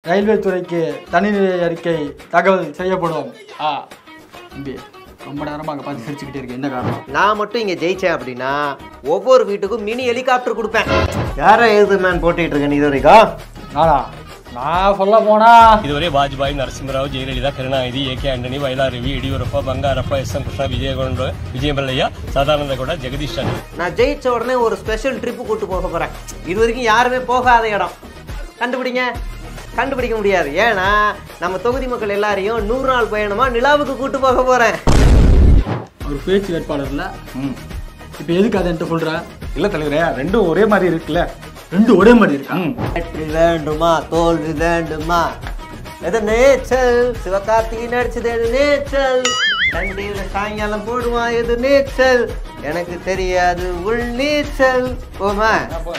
Railway துறைக்கு தனிநிலை அறிக்கை தகவல் செய்யப்படும் ஆ தம்பி ரொம்ப நேரமாக அங்கே பார்த்து சிரிச்சுக்கிட்டே இருக்கு என்ன காரணம் நான் மட்டும் இங்க ஜெயிச்சேன் அப்படின்னா ஒவ்வொரு வீட்டுக்கும் மினி ஹெலிகாப்டர் கொடுப்பேன் யார எழுது மேன் போட்டுட்டு இருக்க நீ இது வரைக்கும் நானா நான் சொல்ல போனா ಇದುವರೆ Vajpayee Narasimha Rao Jayalalithaa Karunanidhi A K Antony Vayalar Ravi Yediyurappa Bangarappa S M Krishna ವಿಜಯಗೊಂಡ ವಿಜಯಮಲ್ಲಯ್ಯ ಸದಾನಂದಗೌಡ ಜಗದೀಶ್ ಚಂದ್ರ நான் ஜெயிச்ச உடனே ஒரு ஸ்பெஷல் ட்ரிப்பு கூட்டு போக போறேன் இது வரைக்கும் யாருமே போகாத இடம் கண்டுபிடிங்க கண்டுபிடிக்க முடியாது ஏன்னா நம்ம தொகுதி மக்கள் எல்லாரையும் நூறு நாள் பயணமா நிலாவுக்கு கூட்டு போக போறேன் ஒரு பேச்சு வேட்பாளர்ல இப்போ எதுக்கு அதை என்கிட்ட சொல்ற இல்ல தலைவரே ரெண்டும் ஒரே மாதிரி இருக்குல்ல ரெண்டு ஒரே மாதிரி இருக்கா வெற்றி வேண்டுமா தோல்வி வேண்டுமா எது நேச்சல் சிவகார்த்திகை நடிச்சது எது நேச்சல் கண்டியில சாயங்காலம் போடுவான் எது நீச்சல் எனக்கு தெரியாது உள் நீச்சல் போமா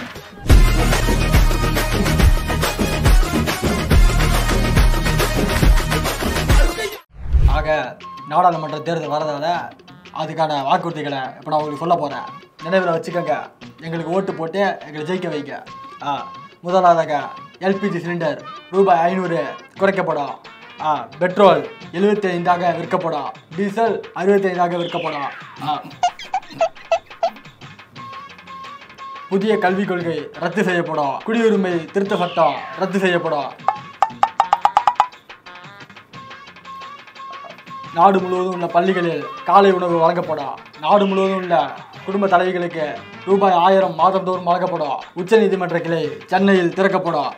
ஆக நாடாளுமன்ற தேர்தல் வரதால அதுக்கான வாக்குறுதிகளை இப்போ நான் உங்களுக்கு சொல்ல போகிறேன் நினைவில் வச்சுக்கோங்க எங்களுக்கு ஓட்டு போட்டு எங்களை ஜெயிக்க வைக்க ஆ முதலாவதாக எல்பிஜி சிலிண்டர் ரூபாய் ஐநூறு குறைக்கப்படும் ஆ பெட்ரோல் எழுபத்தி ஐந்தாக விற்கப்படும் டீசல் அறுபத்தி ஐந்தாக விற்கப்படும் ஆ புதிய கல்விக் கொள்கை ரத்து செய்யப்படும் குடியுரிமை திருத்த சட்டம் ரத்து செய்யப்படும் நாடு முழுவதும் உள்ள பள்ளிகளில் காலை உணவு வழங்கப்படும் நாடு முழுவதும் உள்ள குடும்ப தலைவிகளுக்கு ரூபாய் ஆயிரம் மாதந்தோறும் வழங்கப்படும் உச்சநீதிமன்ற கிளை சென்னையில் திறக்கப்படும்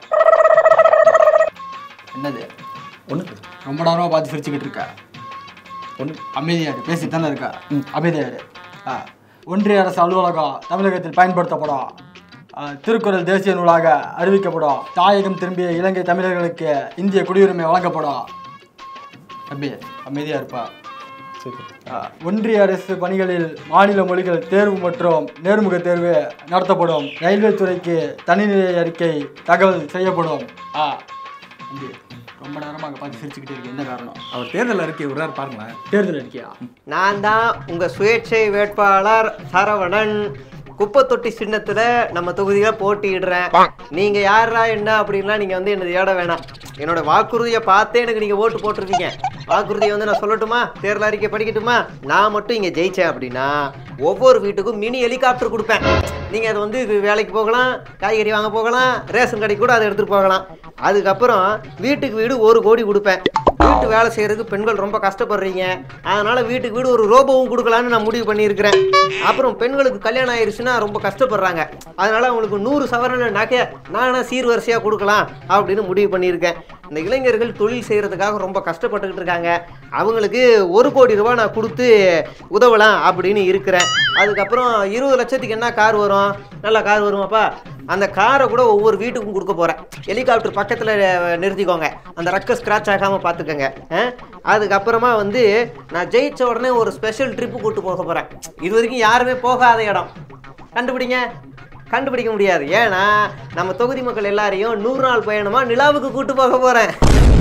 என்னது ஒண்ணு ரொம்ப நேரமா பார்த்து சிரிச்சுக்கிட்டு இருக்க ஒண்ணு அமைதியாரு பேசித்தானே இருக்கா அமைதியாரு ஆ ஒன்றிய அரசு அலுவலகம் தமிழகத்தில் பயன்படுத்தப்படும் ஆ, திருக்குறள் தேசிய நூலாக அறிவிக்கப்படும் தாயகம் திரும்பிய இலங்கை தமிழர்களுக்கு இந்திய குடியுரிமை வழங்கப்படும் தம்பி அமைதியா இருப்பா சரி ஆ, ஒன்றிய அரசு பணிகளில் மாநில மொழிகள் தேர்வு மற்றும் நேர்முக தேர்வு நடத்தப்படும் ரயில்வே துறைக்கு தனிநிலை அறிக்கை தகவல் செய்யப்படும் ஆ தம்பி ரொம்ப நேரமாக அங்கே பார்த்து சிரிச்சுக்கிட்டே இருக்கு என்ன காரணம் அவர் தேர்தல் அறிக்கை விடுறாரு பாருங்களேன் தேர்தல் அறிக்கையா நான் தான் உங்க சுயேட்சை வேட்பாளர் சரவணன் குப்பை தொட்டி சின்னத்துல நம்ம தொகுதியில போட்டியிடுறேன் நீங்க யாரா என்ன அப்படின்லாம் நீங்க வந்து என்ன தேட வேணாம் என்னோட வாக்குறுதியை பார்த்தே எனக்கு நீங்க ஓட்டு போட்டிருக்கீங்க வாக்குறுதியை வந்து நான் சொல்லட்டுமா தேர்தல் அறிக்கை படிக்கட்டுமா நான் மட்டும் இங்க ஜெயிச்சேன் அப்படின்னா ஒவ்வொரு வீட்டுக்கும் மினி ஹெலிகாப்டர் கொடுப்பேன் நீங்க அதை வந்து இது வேலைக்கு போகலாம் காய்கறி வாங்க போகலாம் ரேஷன் கடைக்கு கூட அதை எடுத்துட்டு போகலாம் அதுக்கப்புறம் வீட்டுக்கு வீடு ஒரு கோடி கொடுப்பேன் வீட்டு வேலை செய்யறதுக்கு பெண்கள் ரொம்ப கஷ்டப்படுறீங்க அதனால வீட்டுக்கு வீடு ஒரு ரோபோவும் கொடுக்கலான்னு நான் முடிவு பண்ணியிருக்கிறேன் அப்புறம் பெண்களுக்கு கல்யாணம் ஆயிருச்சுன்னா ரொம்ப கஷ்டப்படுறாங்க அதனால அவங்களுக்கு நூறு சவரன நகை நானே சீர்வரிசையாக கொடுக்கலாம் அப்படின்னு முடிவு பண்ணியிருக்கேன் இந்த இளைஞர்கள் தொழில் செய்யறதுக்காக ரொம்ப கஷ்டப்பட்டுக்கிட்டு இருக்காங்க அவங்களுக்கு ஒரு கோடி ரூபாய் நான் கொடுத்து உதவலாம் அப்படின்னு இருக்கிறேன் அதுக்கப்புறம் இருபது லட்சத்துக்கு என்ன கார் வரும் நல்ல கார் வருமாப்பா அந்த காரை கூட ஒவ்வொரு வீட்டுக்கும் கொடுக்க போகிறேன் ஹெலிகாப்டர் பக்கத்தில் நிறுத்திக்கோங்க அந்த ரக்க ஸ்க்ராட்ச் ஆகாமல் பார்த்துக்கோங்க அதுக்கப்புறமா வந்து நான் ஜெயிச்ச உடனே ஒரு ஸ்பெஷல் ட்ரிப்பு கூட்டு போக போகிறேன் இது வரைக்கும் யாருமே போகாத இடம் கண்டுபிடிங்க கண்டுபிடிக்க முடியாது ஏன்னா நம்ம தொகுதி மக்கள் எல்லாரையும் நூறு நாள் பயணமாக நிலாவுக்கு கூட்டு போக போகிறேன்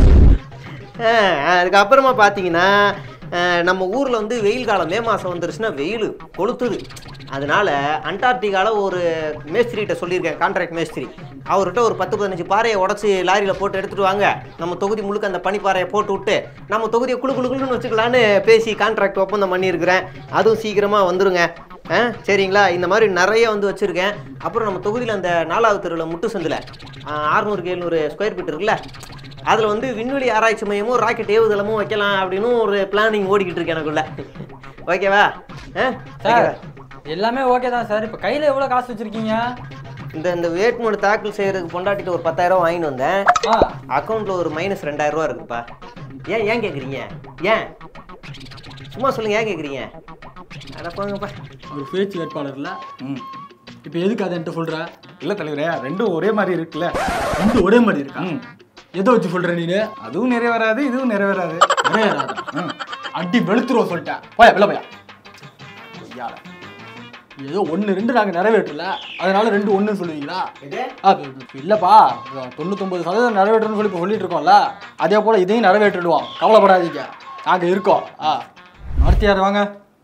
அதுக்கப்புறமா பார்த்தீங்கன்னா அஹ், நம்ம ஊரில் வந்து வெயில் காலம் மே மாதம் வந்துருச்சுன்னா வெயில் கொளுத்துது அதனால அண்டார்டிகாவில் ஒரு மேஸ்திரிகிட்ட சொல்லியிருக்கேன் கான்ட்ராக்ட் மேஸ்திரி அவர்கிட்ட ஒரு பத்து பதினஞ்சு பாறையை உடச்சி லாரியில் போட்டு எடுத்துட்டு வாங்க நம்ம தொகுதி முழுக்க அந்த பனிப்பாறையை போட்டு விட்டு நம்ம தொகுதியை குளு குளு குளுன்னு வச்சுக்கலான்னு பேசி கான்ட்ராக்ட் ஒப்பந்தம் பண்ணியிருக்கிறேன் அதுவும் சீக்கிரமாக வந்துருங்க ஆ சரிங்களா இந்த மாதிரி நிறைய வந்து வச்சுருக்கேன் அப்புறம் நம்ம தொகுதியில் அந்த நாலாவது தெருவில் முட்டு சந்தில் அறுநூறுக்கு எழுநூறு ஸ்கொயர் ஃபீட் இருக்குல்ல அதில் வந்து விண்வெளி ஆராய்ச்சி மையமும் ராக்கெட் ஏவுதளமும் வைக்கலாம் அப்படின்னு ஒரு பிளானிங் ஓடிக்கிட்டு இருக்கு எனக்குள்ள ஓகேவா ஆ சார் ஓகேவா? எல்லாமே ஓகே தான் சார் இப்போ கையில் எவ்வளோ காசு வச்சுருக்கீங்க இந்த இந்த வேட்புமனு தாக்கல் செய்யறதுக்கு பொண்டாட்டிட்டு ஒரு பத்தாயிரம் வாங்கிட்டு வந்தேன் ஆ அக்கௌண்ட்ல ஒரு மைனஸ் ரெண்டாயிரம் ரூபா இருக்குப்பா ஏன் ஏன் கேட்குறீங்க ஏன் சும்மா சொல்லுங்க ஏன் கேட்குறீங்க அட போங்கப்பா ஒரு பேச்சு வேட்பாளர்ல ம் இப்போ எதுக்கு அதை என்கிட்ட சொல்கிற இல்ல தலைவரே ரெண்டும் ஒரே மாதிரி இருக்குல்ல ரெண்டு ஒரே மாதிரி இருக்கா ம் எதை வச்சு சொல்கிற நீ அதுவும் நிறைவேறாது இதுவும் நிறைவேறாது நிறைவேறாதா ம் அடி வெளுத்துருவோம் சொல்லிட்டேன் போயா வெளில போயா ஐயால ஏதோ ஒன்று ரெண்டு நாங்கள் நிறைவேற்றல அதனால ரெண்டு ஒன்று சொல்லுவீங்களா இது ஆ, இப்ப- இப்ப இல்லைப்பா தொண்ணூத்தொம்பது சதவீதம் நிறைவேற்றணும்னு சொல்லி இப்போ சொல்லிட்டு இருக்கோம்ல அதே போல் இதையும் நிறைவேற்றிடுவோம் கவலைப்படாதீங்க நாங்கள் இருக்கோம் ஆ அடுத்து வாங்க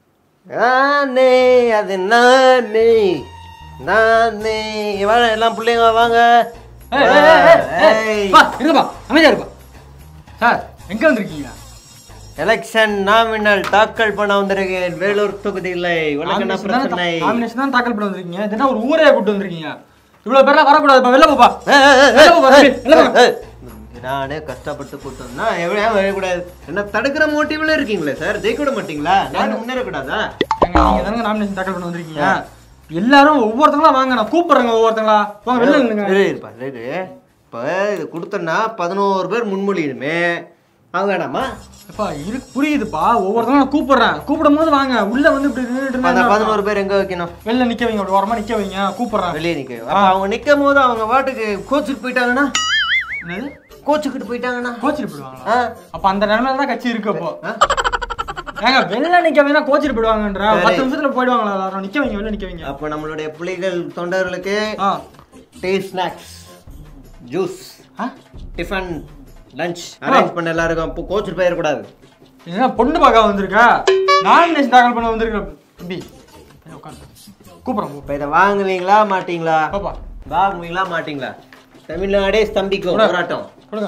நானே அது நானே நானே வாங்க எல்லாம் பிள்ளைங்க வாங்க ஏய், ஏய், ஏய், ஏய், ஏய். ஏய். பா, இருங்கப்பா அமைதியா இருப்பா சார் எங்க வந்திருக்கீங்க எலெக்ஷன் நாமினல் தாக்கல் பண்ண வந்திருக்கேன் வேலூர் தொகுதியில் உனக்கு என்ன பிரச்சனை நாமினேஷன் தான் தாக்கல் பண்ண வந்திருக்கீங்க இது என்ன ஒரு ஊரே கூட்டு வந்திருக்கீங்க இவ்வளவு பேர்லாம் வரக்கூடாதுப்பா வெளில போப்பா ஏய், ஏய், ஏய், வெளில போப்பா, ஏய், வெளில போப்பா. ஏய். நானே கஷ்டப்பட்டு கூட்டம்னா எவ்வளோ வரக்கூடாது என்ன தடுக்கிற மோட்டிவ்ல இருக்கீங்களே சார் ஜெயிக்க விட மாட்டீங்களா நான் முன்னேறக்கூடாதா ஏங்க, நீங்க தானங்க நாமினேஷன் தாக்கல் பண்ண வந்திருக்கீங்க எல்லாரும் ஒவ்வொருத்தங்களா வாங்க நான் கூப்பிடுறேங்க ஒவ்வொருத்தங்களா வாங்க வெளில நில்லுங்க இரு, இருப்பா, இரு. இப்போ இது கொடுத்தோன்னா பதினோரு பேர் முன்மொழியணுமே அவங்க வேணாமா அப்பா இருக்கு புரியுதுப்பா ஒவ்வொருத்தங்களும் நான் கூப்பிடுறேன் கூப்பிடும் போது வாங்க உள்ள வந்து இப்படி நின்னுட்டு இருந்தா அந்த என்ன பதினோரு பேர் எங்க வைக்கணும் அர்த்தம்? வெளில நிக்க வைங்க அப்படி ஓரமா நிக்க வைங்க கூப்பிடுறேன் வெளியே நிக்க அப்ப அவங்க நிக்கும் போது அவங்க வாட்டுக்கு கோச்சுக்கு போயிட்டாங்கன்னா என்னது கோச்சுக்கிட்டு போயிட்டாங்கன்னா கோச்சிட்டு போயிடுவாங்களா ஆ, அப்ப அந்த நிலைமையில தான் கட்சி இருக்கு அப்போ ஆ. ஏங்க வெளில நிக்க வைங்க கோச்சிட்டு போயிடுவாங்கன்ற சரி. பத்து நிமிஷத்துல போயிடுவாங்களா எல்லாரும் நிக்க வைங்க வெளில நிக்க வைங்க அப்போ நம்மளுடைய புலிகள் தொண்டர்களுக்கு ஆ டீ ஸ்நாக்ஸ் ஜூஸ் ஆ? டிஃபன் லஞ்ச் அரேஞ்ச் பண்ண எல்லாருக்கும் அப்போ கோச்சுட்டு போயிடக்கூடாது என்ன பொண்ணு பார்க்க வந்திருக்கா நாமினேஷன் தாக்கல் பண்ண வந்திருக்க தம்பி ஏய், உட்காரு கூப்பிடுறேன் போ. இப்போ இதை வாங்குவீங்களா மாட்டீங்களா பாப்பா வாங்குவீங்களா மாட்டீங்களா தமிழ்நாடே ஸ்தம்பிக்கும் கூட. போராட்டம் கொடுங்க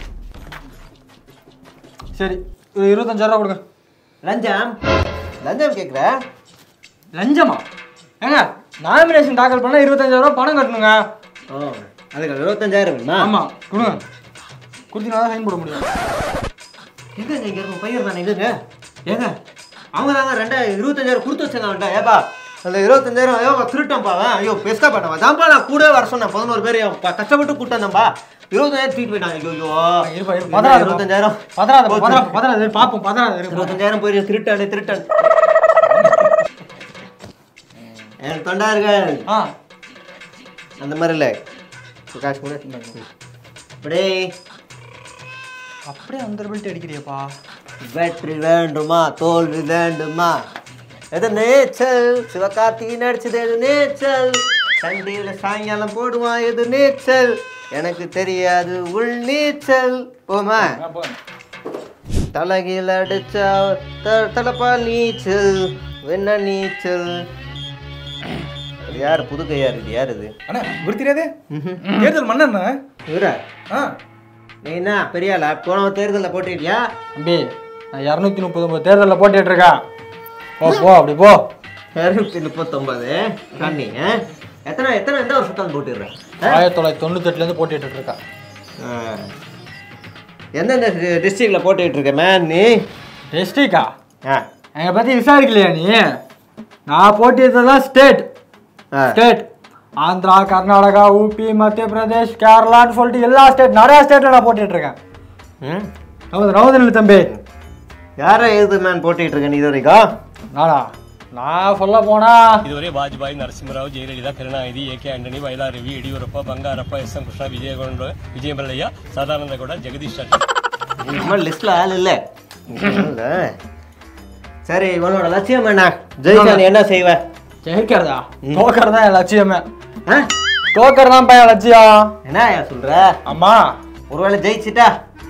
சரி ஒரு இருபத்தஞ்சாயிரம் ரூபா கொடுங்க லஞ்சம் லஞ்சம் கேட்குற லஞ்சமா ஏங்க நாமினேஷன் தாக்கல் பண்ணா இருபத்தஞ்சாயிரம் ரூபா பணம் கட்டணுங்க ஓ அதுக்கு இருபத்தஞ்சாயிரம் வேணுமா ஆமா கொடுங்க கொடுத்தீங்கன்னா தான் சைன் போட முடியும் எங்க இங்க இருக்கும் பையன் தானே எங்கங்க ஏங்க அவங்க தாங்க ரெண்டாயிரம் இருபத்தஞ்சாயிரம் கொடுத்து வச்சாங்க அவன்கிட்ட ஏப்பா அந்த இருபத்தஞ்சாயிரம் ஐயோ திருட்டம்பா அவன் ஐயோ பெஸ்ட்டாக பண்ணவா தான்ப்பா நான் கூட வர சொன்னேன் பதினோரு பேர் அவன் ப- கஷ்டப்பட்டு கூட்டந்தம்பா இருபத்தஞ்சாயிரம் தூக்கிட்டு போயிட்டாங்க ஐயோ இருப்பா, இருப்பா. பதறாத, இருபத்தஞ்சாயிரம் பதறாத பதறாத பதறாத பாப்போம் பதறாத இருப்பா. இருபத்தஞ்சாயிரம் போய் திருட்டானே திருட்டன் என் தொண்டார்கள் ஆ அந்த மாதிரி இல்லை காசு கூட அப்படியே அப்படியே அந்த பெல்ட் அடிக்கிறியப்பா வெற்றி வேண்டுமா தோல்வி வேண்டுமா எது நீச்சல் சிவகார்த்திகை நடிச்சது எது நீச்சல் சண்டையில சாயங்காலம் போடுவான் எது நீச்சல் எனக்கு தெரியாது உள் நீச்சல் போமா தலைகீழ அடிச்சா த- தலைப்பால் நீச்சல் வெண்ண நீச்சல் இது யார் புது கையார் இது யார் இது அண்ணா இவர் தெரியாது தேர்தல் மன்னண்ணா இவரா ஆ நீ என்ன பெரிய ஆளா போன தேர்தலில் போட்டிட்டியா தம்பி நான் இரநூத்தி முப்பது ஒன்பது தேர்தலில் போட்டிட்டு இருக்கேன் போ போ அப்படி போ இரநூத்தி முப்பத்தொன்பது கண்ணி ஆ? எத்தனை எத்தனை எந்த வருஷத்தான் போட்டுடுறேன் ஆ? ஆயிரத்தி தொள்ளாயிரத்தி தொண்ணூத்தெட்டுலேருந்து போட்டிட்டு இருக்கேன் ஆ. எந்தெந்த டிஸ்ட்ரிக்டில் போட்டுக்கிட்டு இருக்க மேன் நீ டிஸ்ட்ரிக்டா ஆ எங்களை பற்றி விசாரிக்கலையா நீ நான் போட்டிட்டதெல்லாம் ஸ்டேட் ஆ ஸ்டேட் ஆந்திரா கர்நாடகா ஊபி மத்திய பிரதேஷ் கேரளான்னு சொல்லிட்டு எல்லா ஸ்டேட் நிறையா ஸ்டேட்டில் நான் போட்டிட்டு இருக்கேன் ம் நவது நவதில் தம்பி யாரை எழுது மேன் போட்டுக்கிட்டு இருக்க நீ இது வரைக்கும் நானா நான் சொல்ல போனா ಇದುವರೆ Vajpayee Narasimha Rao Jayalalithaa Karunanidhi A K Antony Vayalar Ravi Yediyurappa Bangarappa S M Krishna ವಿಜಯಗೊಂಡ ವಿಜಯಮಲ್ಲಯ್ಯ ಸದಾನಂದಗೌಡ ಜಗದೀಶ್ ಶೆಟ್ಟರ್ நம்ம லிஸ்ட்ல ஆள் இல்லை இல்ல. சரி உன்னோட லட்சியம் என்ன ஜெயிச்சா நீ என்ன செய்வ ஜெயிக்கிறதா தோக்கறதா என் லட்சியமே ஆ? தோக்கறதான் பையன் லட்சியம் என்ன சொல்ற அம்மா ஒருவேளை ஜெயிச்சிட்டா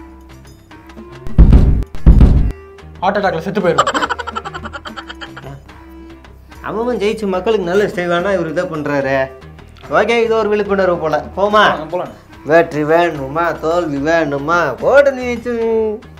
ஹார்ட் அட்டாக்ல செத்து போயிடும் அவன் ஜெயிச்சு மக்களுக்கு நல்ல செய்வானா இவர் இதை பண்றாரு ஓகே இது ஒரு விழிப்புணர்வு போல போமா போலாம் வெற்றி வேணுமா தோல்வி வேணுமா போட்டு நீச்சு